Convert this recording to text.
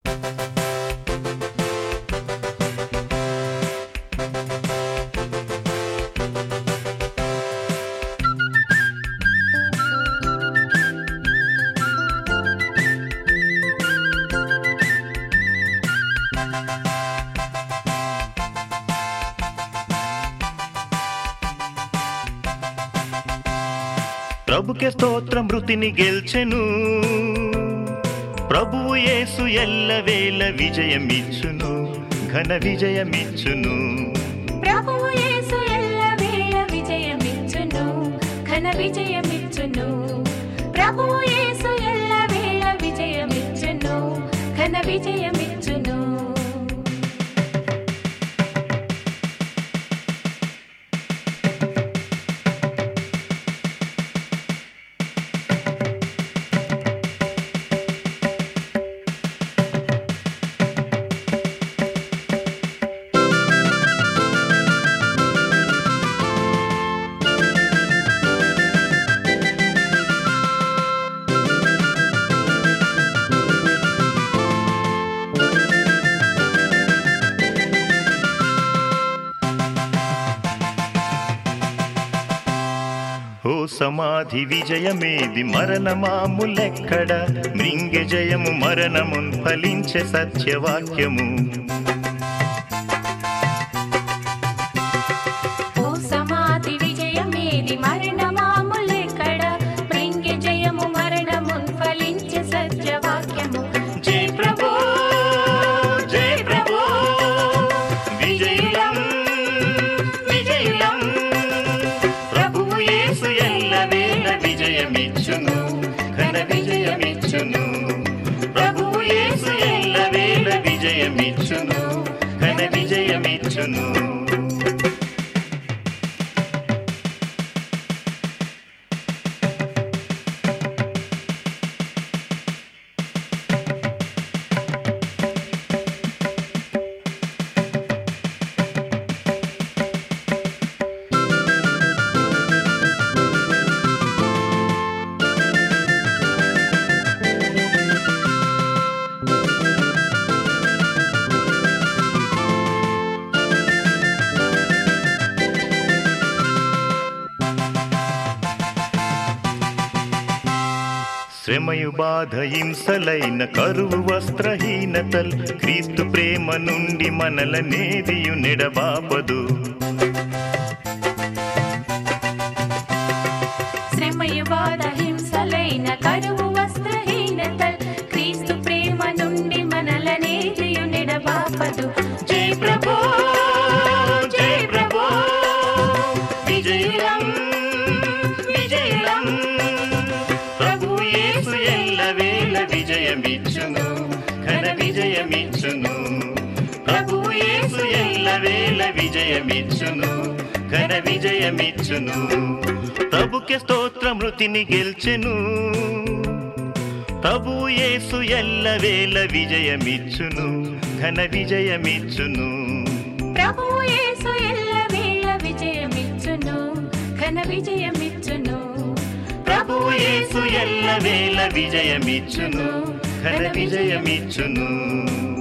ప్రభుకే స్తోత్రం మృతిని గెల్చెను ప్రభువు యేసు ఎల్లవేళ విజయమిచ్చును ఘన విజయమిచ్చును ప్రభువు యేసు ఎల్లవేళ విజయమిచ్చును ఘన విజయమిచ్చును ప్రభువు యేసు ఎల్లవేళ విజయమిచ్చును ఘన విజయమిచ్చును ఓ సమాధి విజయమేది మరణమాములెక్కడ మృంగె జయము మరణమున్ ఫలించే సత్యవాక్యము ఓ సమాధి విజయమేది మరణమాములెక్కడ మృంగి జయము మరణమున్ ఫలించే సత్యవాక్యము జై ప్రభు జై ప్రభు విజయులం విజయులం ప్రభువు యేసు ఎల్లవేళ విజయమిచ్చును ఘన విజయమిచ్చును ప్రభువు యేసు ఎల్లవేళ విజయమిచ్చును ఘన విజయమిచ్చును శ్రమయు బాధ హింసలైన కరువు వస్త్రహీనతల్ క్రీస్తు ప్రేమ నుండి మనల నేదియు నెడబాపదు శ్రమయు బాధ హింసలైన కరువు వస్త్రహీనత క్రీస్తు ప్రేమ నుండి మనలనే నిడబాపదు జై ప్రభు జై ప్రభు విజయులం విజయులం ప్రభు యేసు ఎల్లవేళ విజయమిచ్చును ఘన విజయమిచ్చును ప్రభు యేసు ఎల్లవేళ విజయమిచ్చును ఘన విజయమిచ్చును ప్రభుకే స్తోత్ర మృతిని గెల్చెను ప్రభు యేసు ఎల్లవేళ విజయమిచ్చును ఘన విజయమిచ్చును ప్రభువు యేసు ఎల్లవేళ విజయమిచ్చును ఘన విజయమిచ్చును ప్రభు యేసు ఎల్లవేళ విజయమిచ్చును ఘన విజయమిచ్చును